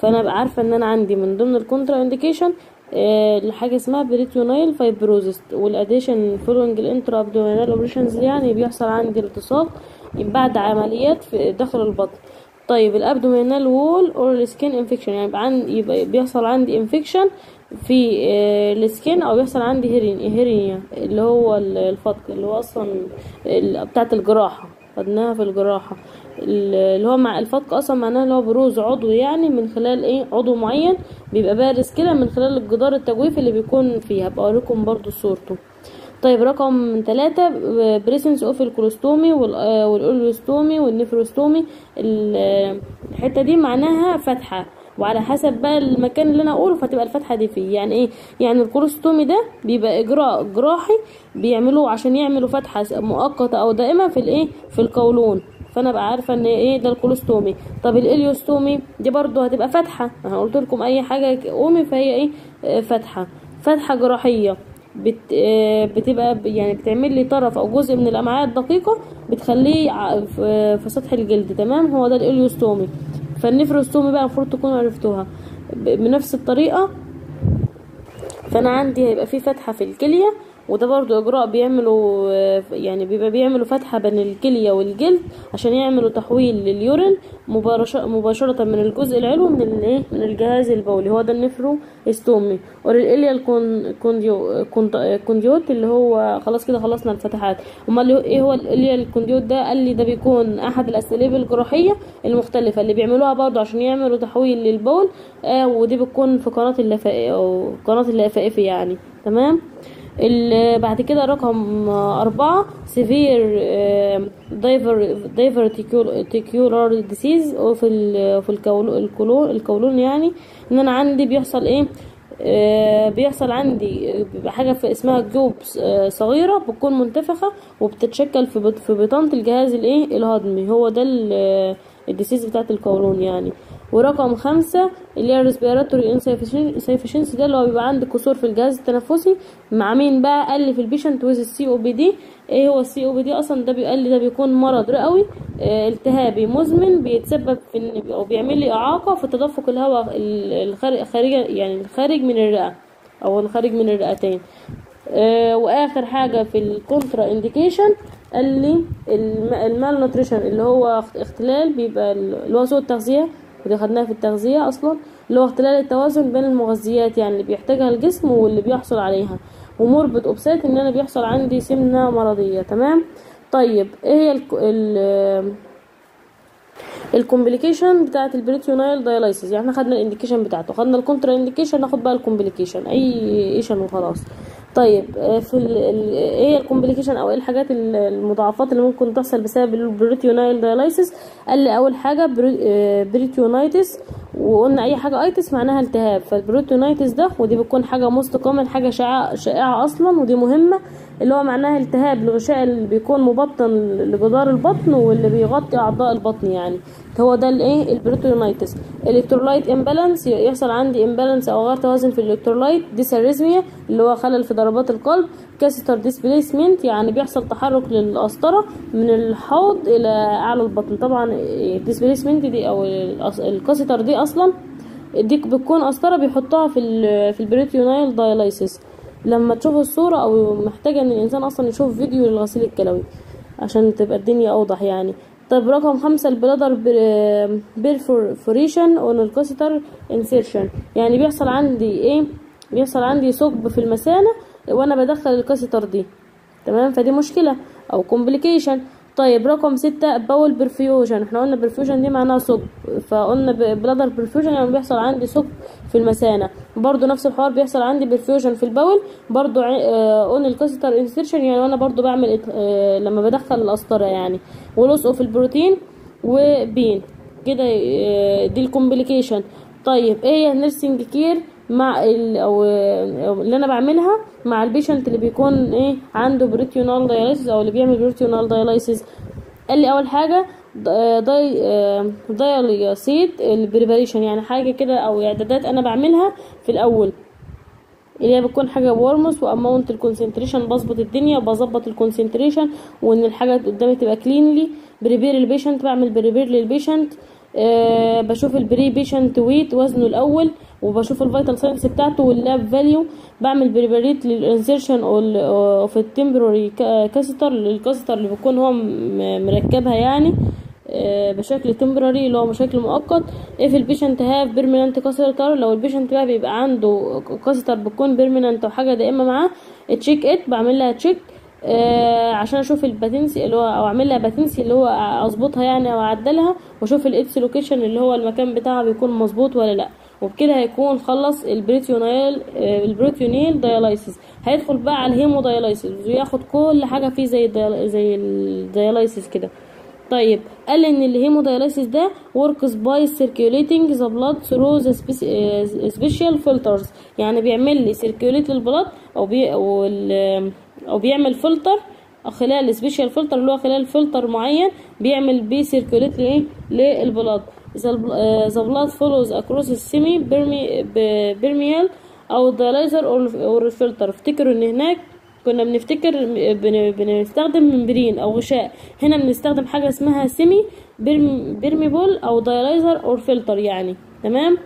فانا ابقى عارفه ان انا عندي من ضمن الكونترا انديكيشن حاجه اسمها بريتونايل فايبروزس والاديشن فولوينج الانترا ابدومينال اوبريشنز يعني بيحصل عندي التصاق بعد عمليات في داخل البطن طيب الابدومينال وول اور السكين انفكشن يعني يبقى عندي يبقى بيحصل عندي انفكشن في آه، السكين او بيحصل عندي هيرين هيرينيا اللي هو ال- الفتق اللي هو اصلا ال- بتاعه الجراحه خدناها في الجراحه ال- اللي هو مع الفتق اصلا معناه اللي هو بروز عضو يعني من خلال ايه عضو معين بيبقى بارز كده من خلال الجدار التجويفي اللي بيكون فيها هبقى اوريكم برضو صورته طيب رقم ثلاثة بريسنس اوف الكولوستومي والاولوستومي والنفروستومي ال- الحتة دي معناها فتحة وعلى حسب بقى المكان اللي انا اقوله فتبقى الفتحة دي فيه يعني ايه يعني الكولوستومي ده بيبقى اجراء جراحي بيعملوه عشان يعملوا فتحة مؤقتة او دائمة في الايه في القولون فانا بقى عارفه ان ايه ده الكولوستومي طب الاليوستومي دي برضو هتبقى فتحه انا قلت لكم اي حاجه قومي فهي ايه آه، فتحه فتحه جراحيه بت آه، بتبقى ب- يعني بتعمل لي طرف او جزء من الامعاء الدقيقه بتخليه ع- في في سطح الجلد تمام هو ده الاليوستومي فالنفروستومي بقى المفروض تكونوا عرفتوها ب- بنفس الطريقه فانا عندي هيبقى في فتحه في الكليه وده برضو اجراء بيعملوا آه، يعني بيبقى بيعملوا فتحه بين الكليه والجلد عشان يعملوا تحويل لليورين مباشره مباشره من الجزء العلوي من الايه من الجهاز البولي هو ده النفرو استومي والاليا الكون كونديو كوند- كونديوت اللي هو خلاص كده خلصنا الفتحات امال ايه هو الاليا الكونديوت ده قال لي ده بيكون احد الاساليب الجراحيه المختلفه اللي بيعملوها برضو عشان يعملوا تحويل للبول آه ودي بتكون في قناه اللفائف او قناه اللفائف يعني تمام ال- بعد كده رقم أربعة سيفير دايفر دايفر تيكيولار ديسيز وفي ال في الكولون الكولون الكولون يعني ان انا عندي بيحصل ايه آه، بيحصل عندي بيبقى حاجة في اسمها جيوب آه، صغيرة بتكون منتفخة وبتتشكل في بط- في بطانة الجهاز الايه الهضمي هو ده ال- الديسيز بتاعت القولون يعني ورقم خمسة اللي هي الريسبيراتوري انسيفيشنسي ده اللي هو بيبقى عندي كسور في الجهاز التنفسي مع مين بقى قال لي في البيشنت ويز السي او بي دي ايه هو السي او بي دي اصلا ده بيقال لي ده بيكون مرض رئوي آه، التهابي مزمن بيتسبب في ان او بيعمل لي اعاقه في تدفق الهواء الخارج خارج يعني الخارج من الرئه او الخارج من الرئتين آه، واخر حاجه في الكونترا انديكيشن قال لي المال نوتريشن اللي هو اخت- اختلال بيبقى ال- اللي هو سوء التغذيه ودي خدناها في التغذيه اصلا اللي هو اختلال التوازن بين المغذيات يعني اللي بيحتاجها الجسم واللي بيحصل عليها ومربط اوبسات ان انا بيحصل عندي سمنه مرضيه تمام طيب ايه هي ال ال الكومبليكيشن بتاعت البريتيونايل دايلايسيس يعني احنا خدنا الانديكيشن بتاعته خدنا الكونترا انديكيشن ناخد بقى الكومبليكيشن اي ايشن وخلاص طيب آه، في ال ال ايه هي الكومبليكيشن او ايه الحاجات ال- المضاعفات اللي ممكن تحصل بسبب البريتيونايل دايلايسيس قال لي اول حاجه بري- آه، بريتيونايتس وقلنا اي حاجه ايتس معناها التهاب فالبروتونايتس ده ودي بتكون حاجه موست كومن حاجه شائعه شائعه اصلا ودي مهمه اللي هو معناها التهاب الغشاء اللي بيكون مبطن لجدار البطن واللي بيغطي اعضاء البطن يعني هو ده الايه البروتونايتس الكترولايت امبالانس يحصل عندي امبالانس او غير توازن في الالكترولايت ديساريزميا اللي هو خلل في ضربات القلب كاسيتر ديسبيسمنت يعني بيحصل تحرك للقسطره من الحوض الى اعلى البطن طبعا الديسبيسمنت دي او الأس- الكاسيتر دي اصلا دي بتكون قسطره بيحطها في ال في البريتيونايل دايلايسيس لما تشوفوا الصوره او محتاجه ان الانسان اصلا يشوف فيديو للغسيل الكلوي عشان تبقى الدنيا اوضح يعني طب رقم خمسة البلادر بيرفوريشن اون الكاسيتر انسيرشن يعني بيحصل عندي ايه بيحصل عندي ثقب في المثانه وانا بدخل الكاسيتر دي تمام فدي مشكله او كومبليكيشن طيب رقم ستة باول برفيوجن احنا قلنا برفيوجن دي معناها ثقب فقلنا بلادر برفيوجن يعني بيحصل عندي ثقب في المثانة برضو نفس الحوار بيحصل عندي برفيوجن في البول برضو قلنا الكاسيتر انسيرشن يعني وانا برضو بعمل إت- آه، لما بدخل القسطرة يعني ولصق في البروتين وبين كده آه، دي الكومبليكيشن طيب ايه هي النيرسينج كير مع ال او أو اللي انا بعملها مع البيشنت اللي بيكون ايه عنده بريتيونال داياليسيس او اللي بيعمل بريتيونال داياليسيس قال لي اول حاجه د- داي آه، داياليسيت البريباريشن يعني حاجه كده او اعدادات انا بعملها في الاول اللي هي بتكون حاجه بورمس واماونت الكونسنتريشن بظبط الدنيا وبظبط الكونسنتريشن وان الحاجه قدامي تبقى كلينلي بريبير البيشنت بعمل بريبير للبيشنت آه بشوف البري بيشنت ويت وزنه الاول وبشوف الفيتال ساينس بتاعته واللاب فاليو بعمل بريبريت للانسيرشن اوف التمبروري كاسيتر الكاسيتر اللي بيكون هو م- مركبها يعني آه، بشكل تمبراري اللي هو بشكل مؤقت if البيشنت هاف بيرمننت كاسيتر لو البيشنت بقى بيبقى عنده كاسيتر بتكون بيرمننت او حاجه دائمه معاه تشيك ات بعمل لها تشيك آه عشان اشوف الباتنسي اللي هو او اعمل لها باتنسي اللي هو اظبطها يعني او اعدلها واشوف الاتس لوكيشن اللي هو المكان بتاعها بيكون مظبوط ولا لا وبكده هيكون خلص البريتيونيل آه البروتيونيل دياليسيس هيدخل بقى على الهيمو دياليسيس وياخد كل حاجه فيه زي الديال- زي الدياليسيس كده طيب قال ان الهيمودايليسيس ده works by circulating the blood through the speci- آه، special filters يعني بيعمل لي circulate للبلد او بي او, ال- أو بيعمل فلتر خلال سبيشال فلتر اللي هو خلال فلتر معين بيعمل بيه سيركوليت لايه للبلاد the bl- آه، the blood follows across the semi permeable او dialyzer or or filter افتكروا ان هناك كنا بنفتكر بن- بنستخدم ممبرين او غشاء هنا بنستخدم حاجه اسمها سيمي بيرميبل او دايلايزر اور فلتر يعني تمام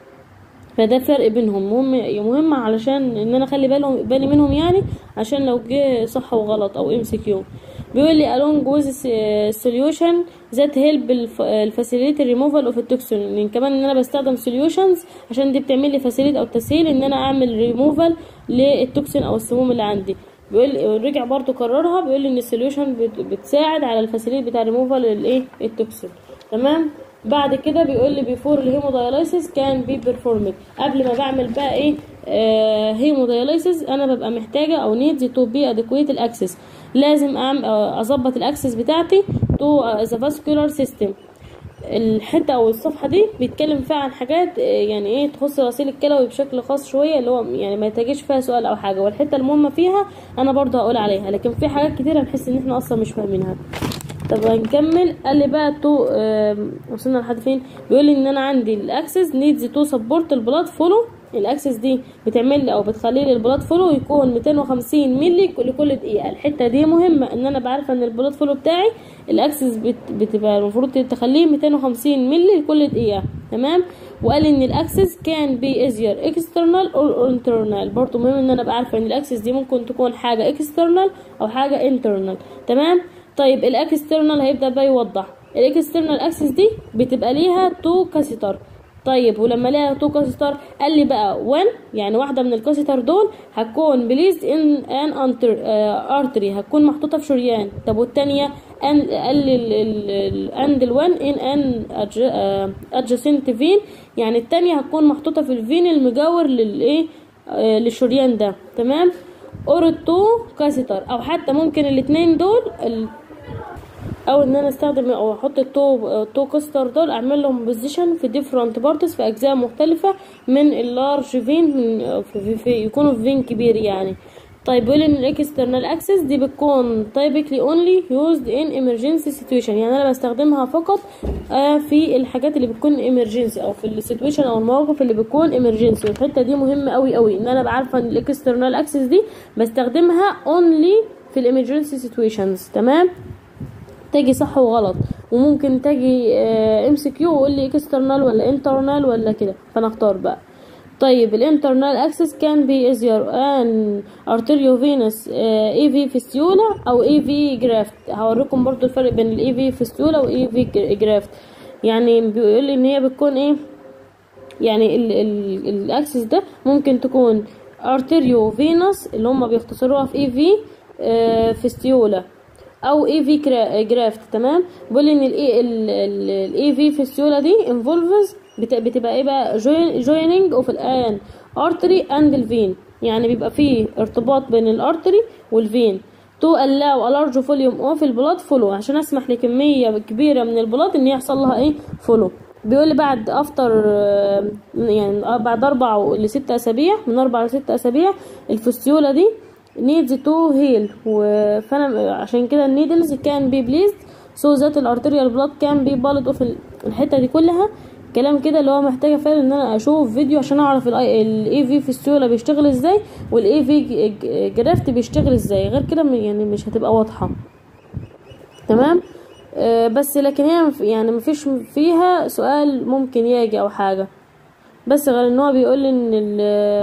فده فرق بينهم مهم مهم علشان ان انا اخلي بالهم بالي منهم يعني عشان لو جه صح وغلط او ام سي كيو بيقول لي along with solution that help الفاسيليت removal of التوكسين يعني كمان ان انا بستخدم solutions عشان دي بتعمل لي فاسيليت او تسهيل ان انا اعمل ريموفال للتوكسين او السموم اللي عندي بيقول رجع برضو كررها بيقول لي ان السوليوشن بتساعد على الفاسيليت بتاع ريموفال الايه التوكسين تمام بعد كده بيقول لي بيفور الهيموداياليسيس كان بي بيرفورمد قبل ما بعمل بقى ايه آه هيموداياليسيس انا ببقى محتاجه او نيدز تو بي ادكويت الاكسس لازم أعمل آه، اظبط الاكسس بتاعتي تو ذا فاسكولار سيستم الحته او الصفحه دي بيتكلم فيها عن حاجات آه، يعني ايه تخص الغسيل الكلوي بشكل خاص شويه اللي هو يعني ما يتجيش فيها سؤال او حاجه والحته المهمه فيها انا برضه هقول عليها لكن في حاجات كتيره نحس ان احنا اصلا مش فاهمينها طب هنكمل قال لي بقى تو آم، وصلنا لحد فين بيقول لي ان انا عندي الاكسس نيدز تو سبورت البلاد فولو الاكسس دي بتعمل لي او بتخلي لي البلاد فولو يكون 250 مللي لكل دقيقه الحته دي مهمه ان انا بعرف ان البلاد فولو بتاعي الاكسس بت بتبقى المفروض تخليه 250 مللي لكل دقيقه تمام وقال لي ان الاكسس كان بي ازير اكسترنال او انترنال برضه مهم ان انا ابقى عارفه ان الاكسس دي ممكن تكون حاجه اكسترنال او حاجه انترنال تمام طيب الاكسترنال هيبدا بقى يوضح الاكسترنال اكسس دي بتبقى ليها تو كاسيتر طيب ولما ليها تو كاسيتر قال لي بقى 1 يعني واحده من الكاسيتر دول هتكون بليزد ان ان انتر ارتري هتكون محطوطه في شريان طب والتانيه ان قال لي اند ال1 ان ان ادجاسنت فين يعني التانيه هتكون محطوطه في الفين المجاور للايه آه، للشريان ده تمام اور تو كاسيتر او حتى ممكن الاتنين دول ال- او ان انا استخدم او احط التو تو كاستر دول اعمل لهم بوزيشن في ديفرنت بارتس في اجزاء مختلفه من اللارج فين من في, في, في يكونوا في فين كبير يعني طيب بيقول ان الاكسترنال اكسس دي بتكون typically only used in emergency situation يعني انا بستخدمها فقط آه في الحاجات اللي بتكون emergency او في السيتويشن او المواقف اللي بتكون emergency والحته دي مهمه قوي قوي ان انا بعرفه ان الاكسترنال اكسس دي بستخدمها only في الامرجنسي situations تمام تجي صح وغلط وممكن تجي ام سي كيو ويقول لي اكسترنال ولا انترنال ولا كده فانا اختار بقى طيب الانترنال اكسس كان بي ازير ان ارتريو فينس اي في فيستيولا او اي في جرافت هوريكم برضو الفرق بين الاي في فيستيولا واي في جرافت يعني بيقول لي ان هي بتكون ايه يعني ال ال الاكسس ده ممكن تكون ارتريو فينوس اللي هم بيختصروها في اي في فيستيولا او اي في جرافت تمام بيقول ان الاي الاي في فيستيولا دي انفولفز بتبقى ايه بقى جويننج اوف الان ارتري اند الفين يعني بيبقى فيه ارتباط بين الارتري والفين تو allow a large volume of البلاد فولو عشان اسمح لكمية كبيرة من البلاد ان يحصل لها ايه فولو بيقول لي بعد افتر يعني بعد اربع لست اسابيع من اربع لست اسابيع الفستيولا دي needs to heal فانا عشان كده النيدلز كان بي بليزد سو ذات الارتريال بلاد كان بي بالد اوف الحته دي كلها كلام كده اللي هو محتاجه فعلا ان انا اشوف فيديو عشان اعرف الاي في فيستولا بيشتغل ازاي والاي في جرافت بيشتغل ازاي غير كده يعني مش هتبقى واضحه تمام آه، بس لكن هي مف- يعني مفيش فيها سؤال ممكن يجي او حاجه بس غير ان هو بيقول ان ال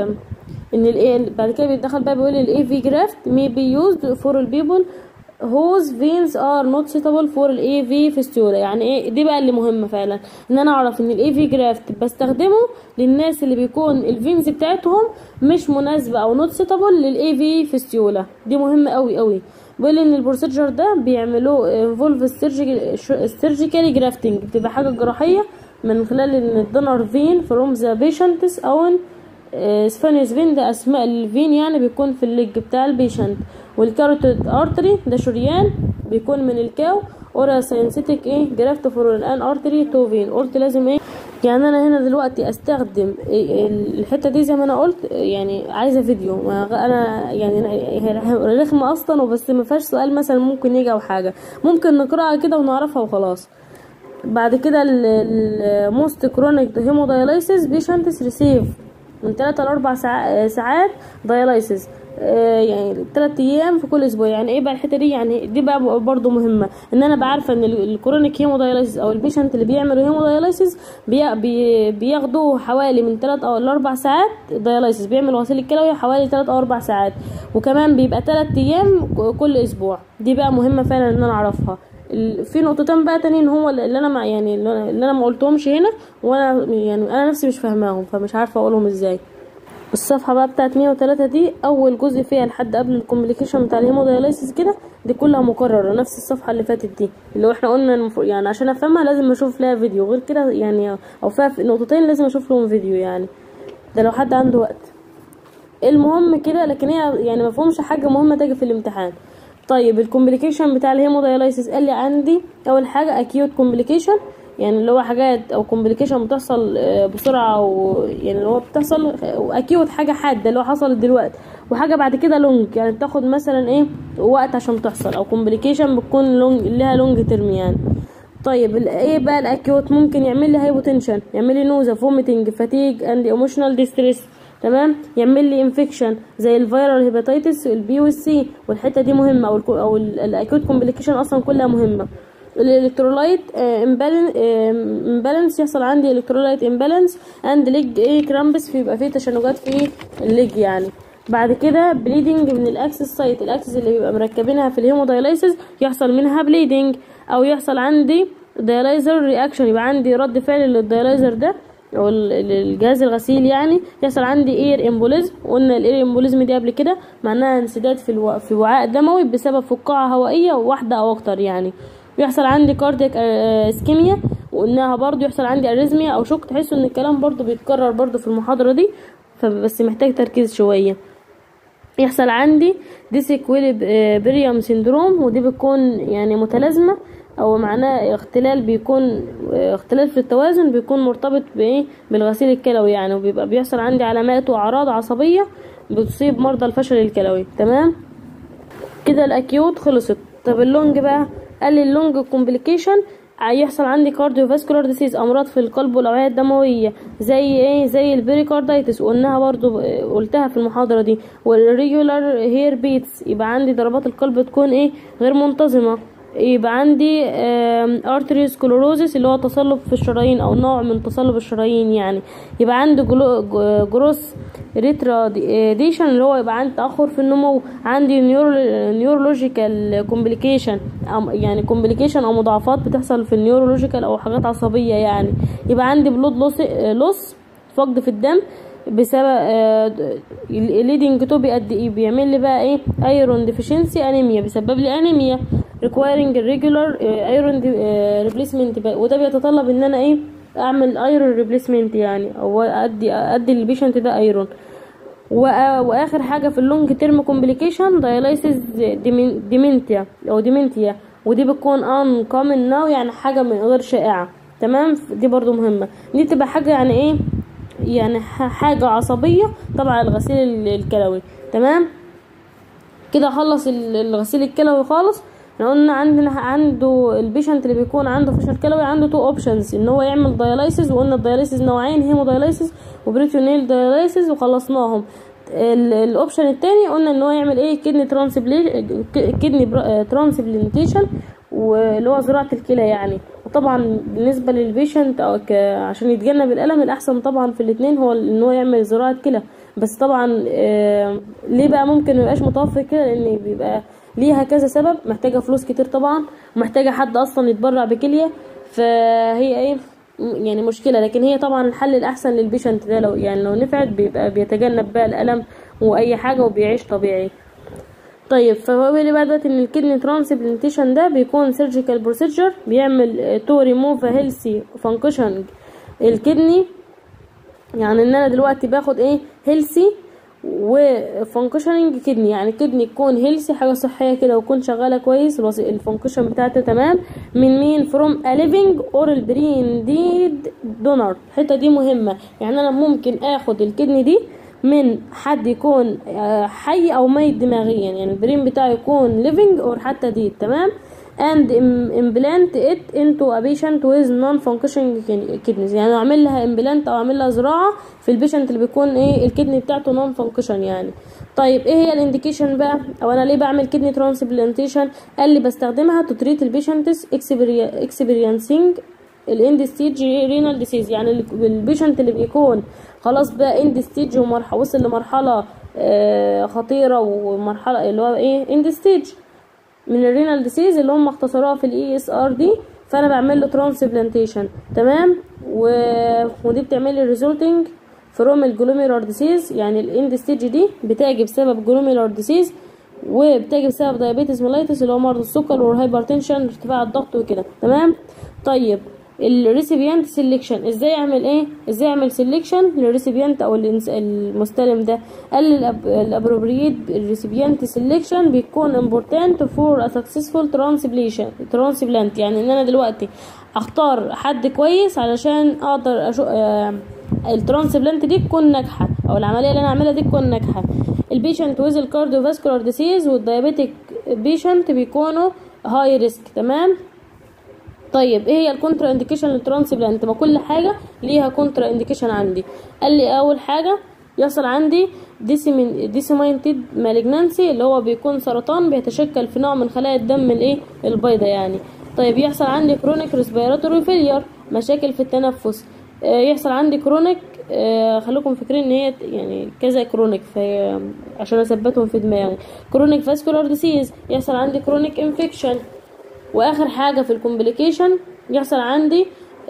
ان ال بعد كده بيتدخل بقى بيقول ال AV graft may be used for the people whose veins are not suitable for ال AV fistula يعني ايه دي بقى اللي مهمة فعلا ان انا اعرف ان ال AV graft بستخدمه للناس اللي بيكون الفينز بتاعتهم مش مناسبة او not suitable لل AV fistula دي مهمة قوي قوي بيقول ان البروسيجر ده بيعملوه involve surgically grafting بتبقى حاجة جراحية من خلال ان الدونر فين فروم ذا بيشنتس او سفانيس فين ده اسماء الفين يعني بيكون في الليج بتاع البيشنت والكاروتيد ارتري ده شريان بيكون من الكاو اورا ساينسيتك ايه جرافت فور الان ارتري تو فين قلت لازم ايه يعني انا هنا دلوقتي استخدم إيه الحته دي زي ما انا قلت يعني عايزه فيديو ما انا يعني هي رخمه اصلا وبس ما فيهاش سؤال مثلا ممكن يجي او حاجه ممكن نقراها كده ونعرفها وخلاص بعد كده الموست كرونيك هيمودايلايسيس بيشنتس ريسيف من 3 ل 4 ساعات دايلايسيس يعني 3 ايام في كل اسبوع يعني ايه بقى الحته دي يعني دي بقى برضو مهمه ان انا بعرفه ان الكرونيك هيمودايلايسيس او البيشنت اللي بيعملوا هيمودايلايسيس بي بي بياخدوا حوالي من 3 او ل 4 ساعات دايلايسيس بيعمل غسيل الكلوي حوالي 3 او 4 ساعات وكمان بيبقى 3 ايام كل اسبوع دي بقى مهمه فعلا ان انا اعرفها في نقطتين بقى تانيين هو اللي انا مع يعني اللي انا ما قلتهمش هنا وانا يعني انا نفسي مش فاهماهم فمش عارفه اقولهم ازاي الصفحه بقى بتاعت 103 دي اول جزء فيها لحد قبل الكومبليكيشن بتاع الهيمودايليسيس كده دي كلها مكرره نفس الصفحه اللي فاتت دي اللي هو احنا قلنا المفروض يعني عشان افهمها لازم اشوف لها فيديو غير كده يعني او فيها نقطتين لازم اشوف لهم فيديو يعني ده لو حد عنده وقت المهم كده لكن هي يعني مفهومش حاجه مهمه تيجي في الامتحان طيب الكومبليكيشن بتاع الهيمودايلايسيس قال لي عندي اول حاجه اكيوت كومبليكيشن يعني اللي هو حاجات او كومبليكيشن بتحصل بسرعه او يعني اللي هو بتحصل اكيوت حاجه حاده اللي هو حصلت دلوقتي وحاجه بعد كده لونج يعني بتاخد مثلا ايه وقت عشان تحصل او كومبليكيشن بتكون لونج لها لونج ترم يعني طيب ايه بقى الاكيوت ممكن يعمل لي هايبوتنشن يعمل لي نوزا فوميتنج فاتيج اند ايموشنال ديستريس تمام يعمل لي انفكشن زي الفيرال هيباتيتس البي والسي والحته دي مهمه او ال او الاكيوت كومبليكيشن اصلا كلها مهمه الالكترولايت امبالانس يحصل عندي الكترولايت امبالانس اند ليج ايه كرامبس فيبقى فيه تشنجات في الليج يعني بعد كده بليدنج من الاكسس سايت الاكسس اللي بيبقى مركبينها في الهيمودايلايسيس يحصل منها بليدنج او يحصل عندي دايلايزر رياكشن يبقى عندي رد فعل للدايلايزر ده او الجهاز الغسيل يعني يحصل عندي اير امبوليزم قلنا الاير امبوليزم دي قبل كده معناها انسداد في الو... في وعاء دموي بسبب فقاعه هوائيه واحده او اكتر يعني بيحصل عندي كاردياك اسكيميا وقلناها برضو يحصل عندي اريزميا او شوك تحسوا ان الكلام برضو بيتكرر برضو في المحاضره دي فبس محتاج تركيز شويه يحصل عندي ديسيكويليبريم سيندروم ودي بتكون يعني متلازمه او معناه اختلال بيكون اختلال في التوازن بيكون مرتبط بايه بالغسيل الكلوي يعني وبيبقى بيحصل عندي علامات واعراض عصبيه بتصيب مرضى الفشل الكلوي تمام كده الاكيوت خلصت طب اللونج بقى قال لي اللونج كومبليكيشن هيحصل عندي كارديو فاسكولار ديسيز امراض في القلب والاوعيه الدمويه زي ايه زي البريكاردايتس وقلناها برضو قلتها في المحاضره دي والريجولار هير بيتس يبقى عندي ضربات القلب تكون ايه غير منتظمه يبقى عندي ارتري سكلوروزيس اللي هو تصلب في الشرايين او نوع من تصلب الشرايين يعني يبقى عندي جروس ريتراديشن اللي هو يبقى عندي تاخر في النمو عندي نيورولوجيكال كومبليكيشن يعني كومبليكيشن او مضاعفات بتحصل في النيورولوجيكال او حاجات عصبيه يعني يبقى عندي بلود لوس لوس فقد في الدم بسبب ليدنج تو بيأدي بيعمل لي بقى ايه ايرون ديفيشنسي انيميا بيسبب لي انيميا requiring regular ايرون ريبليسمنت وده بيتطلب ان انا ايه اعمل ايرون ريبليسمنت يعني او ادي ادي للبيشنت ده ايرون واخر حاجه في اللونج تيرم كومبليكيشن دايلايسيس ديمنتيا او ديمنتيا ودي بتكون ان كومن ناو يعني حاجه من غير شائعه تمام دي برضو مهمه دي تبقى حاجه يعني ايه يعني حاجه عصبيه طبعا الغسيل الكلوي تمام كده خلص الغسيل الكلوي خالص احنا قلنا عندنا عنده البيشنت اللي بيكون عنده فشل كلوي عنده تو اوبشنز ان هو يعمل دايلايسيس وقلنا الدايلايسيس نوعين هيمودايلايسيس وبريتونيل دايلايسيس وخلصناهم الاوبشن التاني قلنا ان هو يعمل ايه كدني ترانسبلي كدني ترانسبلانتيشن واللي هو زراعة الكلى يعني وطبعا بالنسبة للبيشنت أو ك... عشان يتجنب الألم الأحسن طبعا في الاتنين هو إن هو يعمل زراعة كلى بس طبعا آه ليه بقى ممكن ميبقاش متوفر كده لأن بيبقى ليها كذا سبب محتاجة فلوس كتير طبعا ومحتاجة حد أصلا يتبرع بكلية فهي ايه يعني مشكلة لكن هي طبعا الحل الأحسن للبيشنت ده لو يعني لو نفعت بيبقى بيتجنب بقى الألم وأي حاجة وبيعيش طبيعي طيب فهو بيقول لي بقى دلوقتي ان الكدني ترانسبلانتيشن ده بيكون سيرجيكال بروسيجر بيعمل تو ريموف هيلثي فانكشن الكدني يعني ان انا دلوقتي باخد ايه هيلثي وفانكشننج كدني يعني الكدني يكون هيلثي حاجه صحيه كده ويكون شغاله كويس الفانكشن بتاعته تمام من مين فروم ا ليفنج اور البرين ديد دونر الحته دي مهمه يعني انا ممكن اخد الكدني دي من حد يكون حي او ميت دماغيا يعني البرين بتاعه يكون living or حتى دي تمام and implant it into a patient with non-functioning kidneys يعني اعمل لها implant او اعمل لها زراعه في البيشنت اللي بيكون ايه الكدني بتاعته non function يعني طيب ايه هي الانديكيشن بقى او انا ليه بعمل كدني ترانسبلانتيشن قال لي بستخدمها تو تريت البيشنتس experiencing الاند ستيج رينال ديسيز يعني البيشنت اللي بيكون خلاص بقى اند ستيج ومرحله وصل لمرحله آه خطيره ومرحله اللي هو ايه اند ستيج من الرينال ديسيز اللي هم اختصروها في الاي اس ار دي فانا بعمل له ترانسبلانتيشن تمام و... ودي بتعمل لي ريزولتنج فروم الجلوميرار ديسيز يعني الاند ستيج دي بتاجي بسبب جلوميرار ديسيز وبتاجي بسبب دايابيتس ميلايتس اللي هو مرض السكر والهايبرتنشن ارتفاع الضغط وكده تمام طيب الريسيبيانت سيلكشن ازاي اعمل ايه ازاي اعمل سيلكشن للريسيبيانت او المستلم ده قال الابروبريت الريسيبيانت سيلكشن بيكون امبورتانت فور ا سكسسفول ترانسبليشن ترانسبلانت يعني ان انا دلوقتي اختار حد كويس علشان اقدر أشو... آه الترانسبلانت دي تكون ناجحه او العمليه اللي انا اعملها دي تكون ناجحه البيشنت ويز الكارديوفاسكولار ديسيز والدايابيتيك بيشنت بيكونوا هاي ريسك تمام طيب ايه هي الكونترا انديكيشن للترانسبلانت ما كل حاجه ليها كونترا انديكيشن عندي قال لي اول حاجه يحصل عندي ديسيمينتد مالجنانسي اللي هو بيكون سرطان بيتشكل في نوع من خلايا الدم الايه البيضاء يعني طيب يحصل عندي كرونيك ريسبيراتوري فيلير مشاكل في التنفس آه يحصل عندي كرونيك آه خليكم فاكرين ان هي يعني كذا كرونيك في عشان اثبتهم في دماغي كرونيك فاسكولار ديسيز يحصل عندي كرونيك انفكشن واخر حاجه في الكومبليكيشن يحصل عندي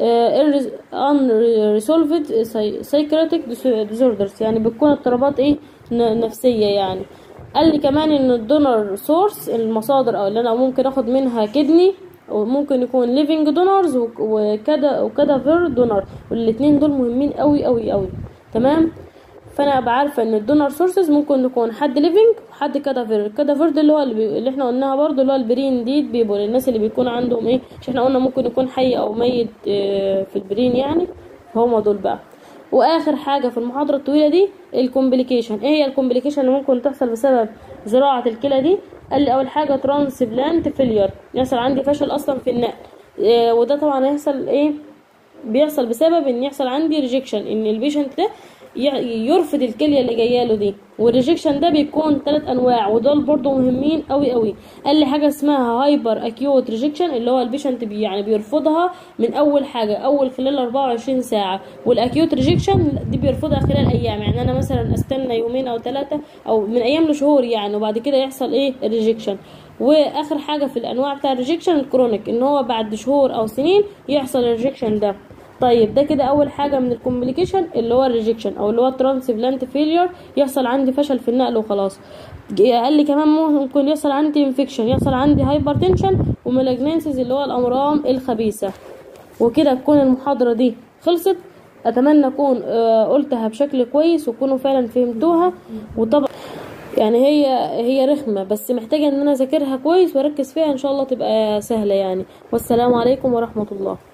ان ريسولفد سايكريتيك ديسوردرز يعني بتكون اضطرابات ايه نفسيه يعني قال لي كمان ان الدونر سورس المصادر او اللي انا ممكن اخد منها كدني وممكن يكون ليفنج دونرز وكذا وكادافير دونر والاثنين دول مهمين قوي قوي قوي تمام فانا ابقى عارفه ان الدونر سورسز ممكن يكون حد ليفنج وحد كادافير الكادافير ده اللي هو اللي, بي... اللي احنا قلناها برضو اللي هو البرين ديد بيبول الناس اللي بيكون عندهم ايه مش احنا قلنا ممكن يكون حي او ميت اه في البرين يعني هما دول بقى واخر حاجه في المحاضره الطويله دي الكومبليكيشن ايه هي الكومبليكيشن اللي ممكن تحصل بسبب زراعه الكلى دي قال لي اول حاجه ترانسبلانت فيلير يحصل عندي فشل اصلا في النقل اه وده طبعا هيحصل ايه بيحصل بسبب ان يحصل عندي ريجكشن ان البيشنت ده يرفض الكليه اللي جايه له دي والريجكشن ده بيكون ثلاث انواع ودول برضو مهمين قوي قوي قال لي حاجه اسمها هايبر اكيوت ريجكشن اللي هو البيشنت بي يعني بيرفضها من اول حاجه اول خلال 24 ساعه والاكيوت ريجكشن دي بيرفضها خلال ايام يعني انا مثلا استنى يومين او ثلاثه او من ايام لشهور يعني وبعد كده يحصل ايه الريجكشن واخر حاجه في الانواع بتاع الريجكشن الكرونيك ان هو بعد شهور او سنين يحصل الريجكشن ده طيب ده كده اول حاجه من الكومبليكيشن اللي هو الريجكشن او اللي هو ترانسبلانت فيلير يحصل عندي فشل في النقل وخلاص قال لي كمان ممكن يحصل عندي انفكشن يحصل عندي هايبرتنشن ومالاجنانسيز اللي هو الامراض الخبيثه وكده تكون المحاضره دي خلصت اتمنى اكون قلتها بشكل كويس وتكونوا فعلا فهمتوها وطبعا يعني هي هي رخمه بس محتاجه ان انا اذاكرها كويس واركز فيها ان شاء الله تبقى سهله يعني والسلام عليكم ورحمه الله